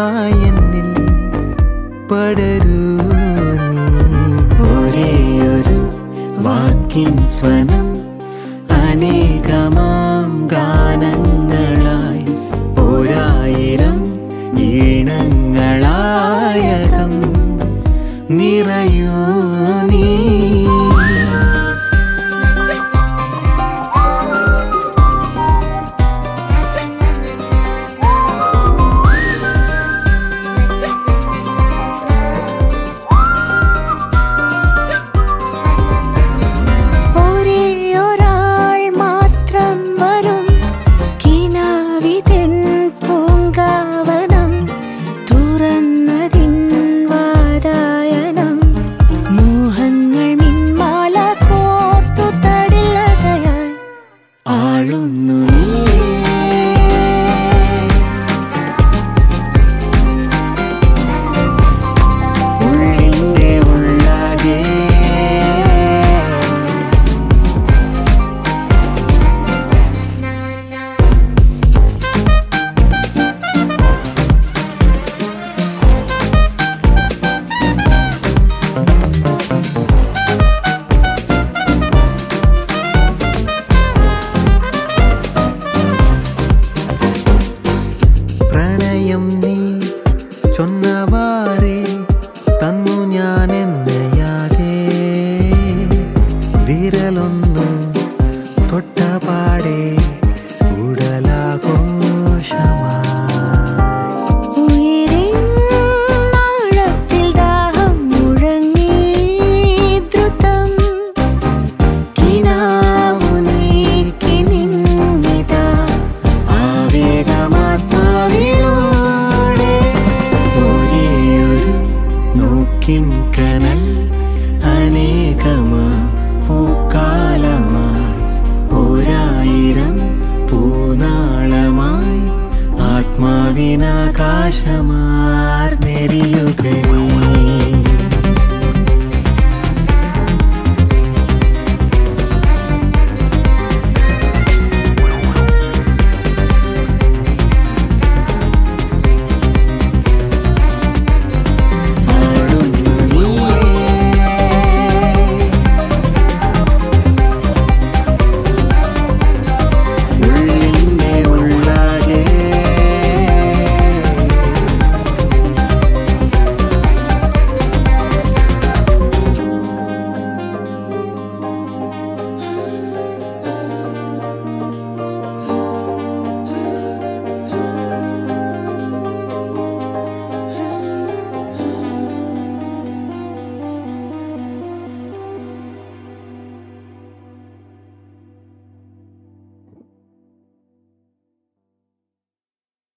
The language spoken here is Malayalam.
എന്നിൽ പടരൂ നീ ഒരേയൊരു വാക്കിൻ സ്വനം അനേകമാം ഗാനങ്ങളായി ഒരായിരം ഈണങ്ങളായകം നിറയൂ നീ ഒരേയൊരാൾ മാത്രം വരും കിനാവിതൻ പൂങ്കാവനം തുറന്നതിൻ വാതായനം മോഹങ്ങൾ മിന്മാല കോർത്തു തടില്ലതയായി ആളുന്നു നീ ഉള്ളിൻ്റെ ഉള്ളാകെ പ്രണയം നീ ചൊന്നവാറേ തന്നു ഞാൻ എന്നയാകെ വിരലൊന്നു തൊട്ടപാടെ ഉടലാഘോഷമായി ഉയരിൻ ആഴത്തിൽ ദാഹം മുഴങ്ങി ദ്രുതം കിനാവു നീക്കി നിന്നിതാ ആവേഗമാത്മാവിലൂടെ ഒരേയൊരു നോക്കിൻ കനൽ അനേകമാ പൂക്കാലമായി ഒരായിരം പൂനാളമായി ആത്മാവിനാകാശമാർ നെരിയുകയും